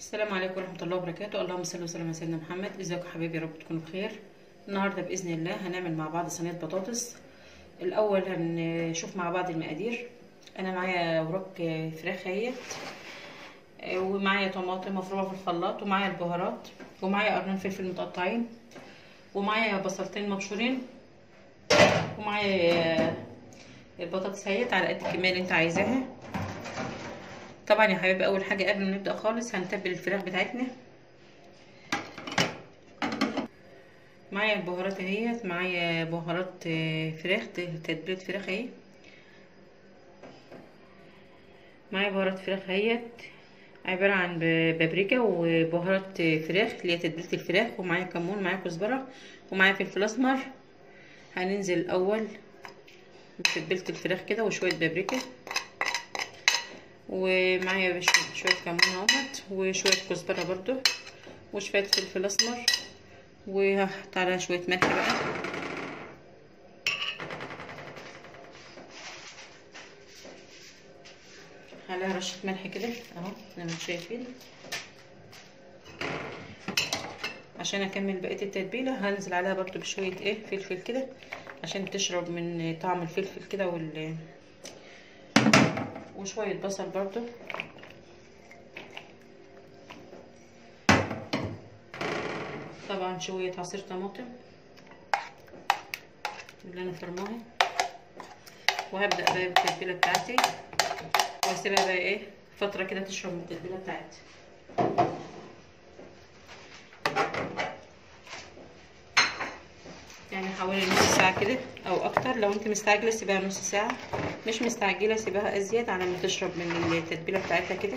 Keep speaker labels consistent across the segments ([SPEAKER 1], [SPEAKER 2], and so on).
[SPEAKER 1] السلام عليكم ورحمة الله وبركاته اللهم صل وسلم على سيدنا محمد ازيكم حبايبي يا رب تكونوا بخير النهاردة بإذن الله هنعمل مع بعض صينية بطاطس الأول هنشوف مع بعض المقادير أنا معايا وراك فراخ اهيت ومعايا طماطم مفرومة في الخلاط ومعايا البهارات ومعايا قرنين فلفل متقطعين ومعايا بصلتين مبشورين ومعايا البطاطس اهيت على قد الكمية اللي انت عايزاها طبعا يا حبايبي اول حاجه قبل ما نبدا خالص هنتبل الفراخ بتاعتنا معايا البهارات اهيت معايا بهارات فراخ تتبيله فراخ اهي معايا بهارات فراخ اهيت عباره عن بابريكا وبهارات فراخ اللي هي تتبيله الفراخ ومعايا كمون معايا كزبره ومعايا فلفل اسمر هننزل الاول بتتبيله الفراخ كده وشويه بابريكا ومعايا شويه كمون اهوت وشويه كزبره برضو وشويه فلفل اسمر وهحط عليها شويه ملح بقى عليها رشه ملح كده اهو زي ما انتم شايفين عشان اكمل بقيه التتبيله هنزل عليها برضو بشويه ايه فلفل كده عشان تشرب من طعم الفلفل كده وال وشوية بصل برضو طبعا شوية عصير طماطم اللي انا فرماها وهبدأ بقى بالتتبيلة بتاعتي واسيبها بقى ايه فترة كده تشرب من التتبيلة بتاعتي يعني حوالي نص ساعة كده او اكتر لو انت مستعجلة سيبها نص ساعة مش مستعجلة سيبها ازيد على ما تشرب من التتبيلة بتاعتها كده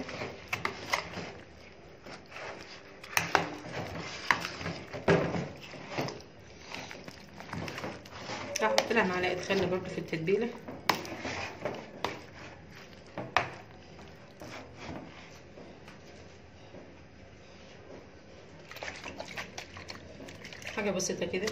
[SPEAKER 1] هحط لها معلقة خل برضو في التتبيلة حاجة بسيطة كده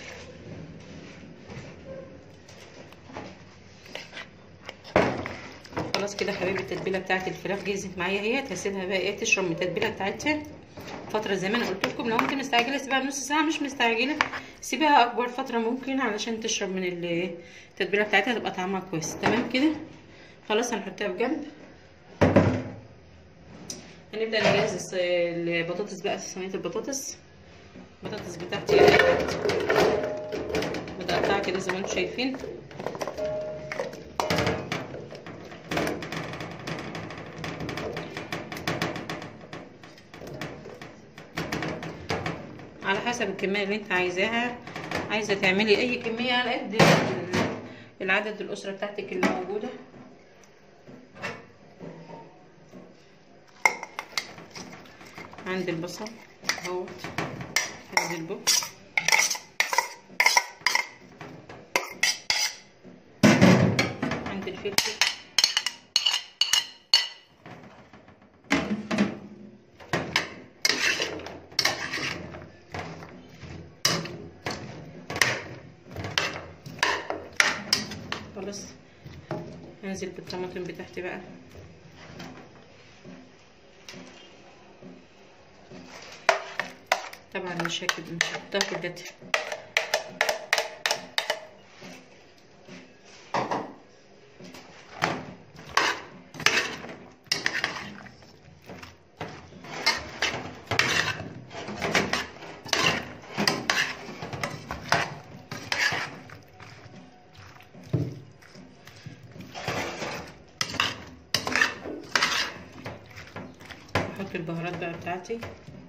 [SPEAKER 1] خلاص كده حبايبي التتبيله بتاعت الفراخ جهزت معايا اهيت هسيبها بقى ايه تشرب من التتبيله بتاعتها فتره زي ما انا قلت لكم لو انت مستعجله سيبها بنص ساعه مش مستعجله سيبها اكبر فتره ممكن علشان تشرب من التتبيله بتاعتها تبقى طعمها كويس تمام كده خلاص هنحطها بجنب هنبدا نجهز البطاطس بقى صينيه البطاطس البطاطس بتاعتي متقطعه كده زي ما انتم شايفين على حسب الكميه اللي انت عايزاها عايزه تعملي اي كميه على قد العدد الاسره بتاعتك اللي موجوده عندي البصل اهوت عندي البوك عندي الفلفل خلاص هنزل بالطماطم بتاعتي بقى طبعا مش هكتب مش هحطها كده احط البهارات بقى بتاعتي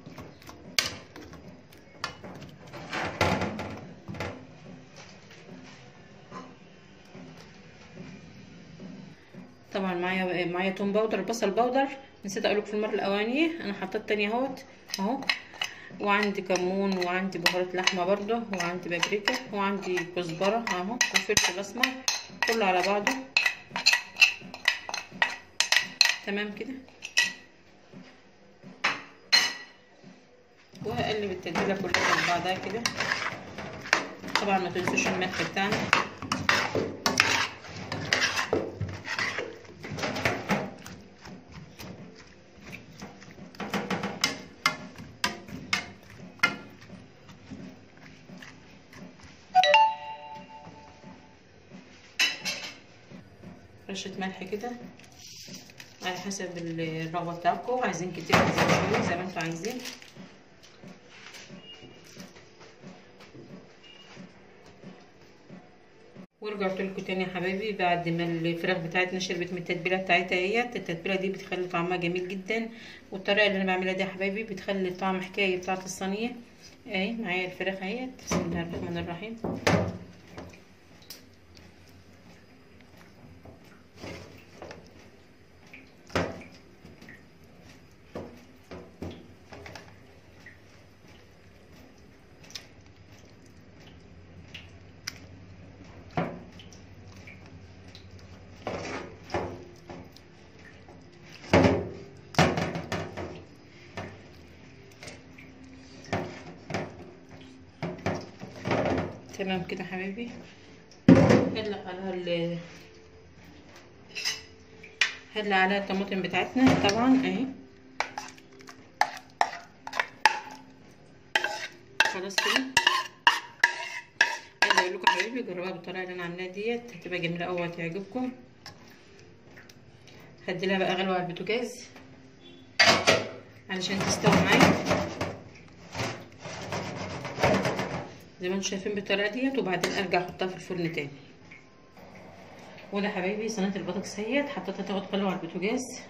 [SPEAKER 1] طبعا معايا معايا توم باودر بصل باودر نسيت اقولك في المره الاولانيه انا حطيت تاني اهوت اهو وعندي كمون وعندي بهارات لحمه برضه وعندي بابريكا وعندي كزبره اهو وفلفل اسمر كله على بعضه تمام كده وهقلب التتبيله كلها مع بعضها كده طبعا ما تنسوش الملح بتاعنا رشه ملح كده على حسب الرغبه بتاعكم عايزين كتير عايزين شويه زي ما انتوا عايزين ورجعت لكم تاني يا حبايبي بعد ما الفراخ بتاعتنا شربت من التتبيله بتاعتها اهيت التتبيله دي بتخلي طعمها جميل جدا والطريقه اللي انا بعملها دي يا حبايبي بتخلي الطعم حكايه بتاعت الصينيه اهي معايا الفراخ اهيت بسم الله الرحمن الرحيم تمام كده حبايبي هدلق عليها ال هدلق عليها الطماطم بتاعتنا طبعا اهي خلاص كده عايزه اقول لكم يا حبايبي جربوها بالطريقه اللي انا عاملاها ديت هتبقى جميله قوي وهتعجبكم هديلها بقى غلوه على البوتاجاز علشان تستوي معايا زي ما انتم شايفين بالطريقه ديت وبعدين ارجع احطها في الفرن تاني وده حبايبي صينيه البطاطس اهيت حطيتها تاخد غلوه على البوتاجاز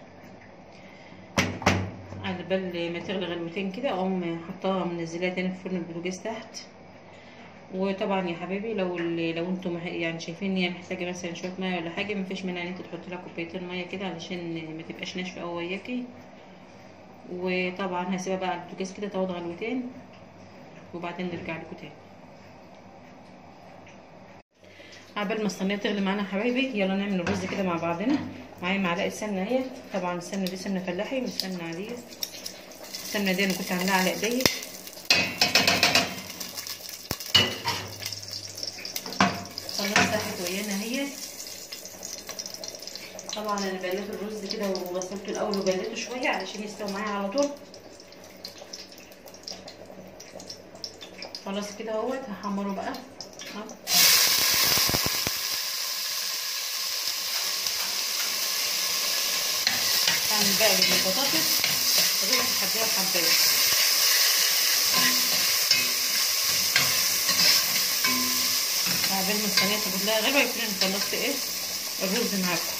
[SPEAKER 1] على بال ما تغلي غلوتين كده اقوم حطاها منزلاها تاني في فرن البوتاجاز تحت وطبعا يا حبايبي لو لو انتم يعني شايفين ان هي محتاجه مثلا شويه ميه ولا حاجه مفيش مانع ان انت تحط لها كوبايتين ميه كده علشان ما تبقاش ناشفه قوي وياكي وطبعا هسيبها بقى على البوتاجاز كده تاخد غلوتين وبعدين نرجع لكم تاني عبال ما الصينيه تغلي معانا يا حبايبي يلا نعمل الرز كده مع بعضنا معايا معلقه سمنه اهي طبعا السمنه دي سمنه فلاحي مش سمنه عاديه السمنه دي انا كنت عاملاها على ايديا خلاص ساحت ويانا اهي طبعا انا بليت الرز كده وغسلته الاول وبليته شويه علشان يستوي معايا على طول خلاص كده اهوت هحمره بقى اهو هعمل بقى البطاطس هدول حبايه حبايه عبال ما الصينيه تاخد لها غلوه يكون انا خلصت ايه الرز معاكم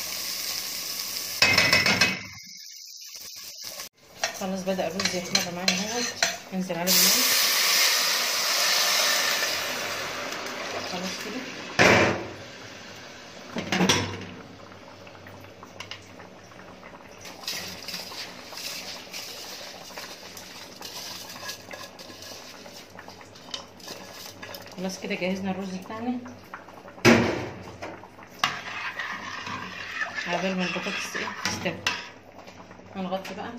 [SPEAKER 1] خلاص بدا الرز يحمر معانا اهوت انزل عليه الماء خلاص كده خلاص كده جهزنا الرز بتاعنا عبال ما البطاطس ايه تستوي هنغطي بقى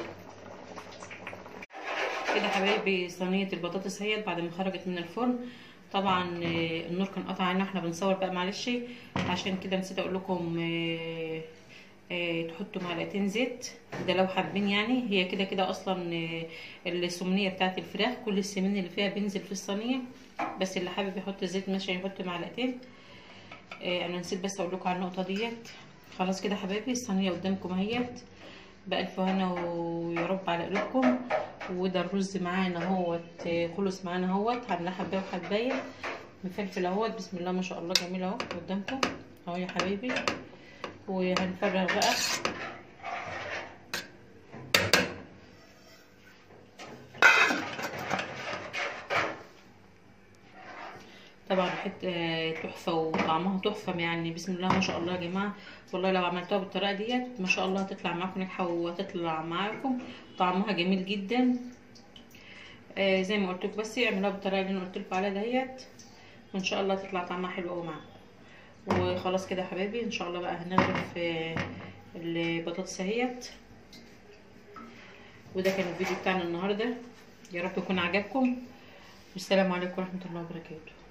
[SPEAKER 1] كده حبايبي صينيه البطاطس اهيت بعد ما خرجت من الفرن طبعا النور كان قطع علينا احنا بنصور بقى معلش عشان كده نسيت اقول لكم اه اه تحطوا معلقتين زيت ده لو حابين يعني هي كده كده اصلا السمنيه بتاعت الفراخ كل السمين اللي فيها بينزل في الصينيه بس اللي حابب يحط زيت ماشي يحط معلقتين اه انا نسيت بس اقول لكم على النقطه ديت خلاص كده حبايبي الصينيه قدامكم اهيت بألف هنا ويا رب على قلوبكم وده الرز معانا اهوت خلص معانا اهوت عاملاه حبايه وحبايه مفلفل اهوت بسم الله ما شاء الله جميل اهو قدامكم اهو يا حبايبي وهنفرغ بقى طبعا ريحه تحفه وطعمها تحفه يعني بسم الله ما شاء الله يا جماعه والله لو عملتوها بالطريقه ديت ما شاء الله هتطلع معاكم ناجحه وهتطلع معاكم طعمها جميل جدا آه زي ما قلت لكم بس اعملوها بالطريقه اللي انا قلت لكم عليها دهيت وان شاء الله تطلع طعمها حلو قوي معاكم وخلاص كده يا حبايبي ان شاء الله بقى هنغرف آه البطاطس اهيت وده كان الفيديو بتاعنا النهارده يا رب يكون عجبكم والسلام عليكم ورحمه الله وبركاته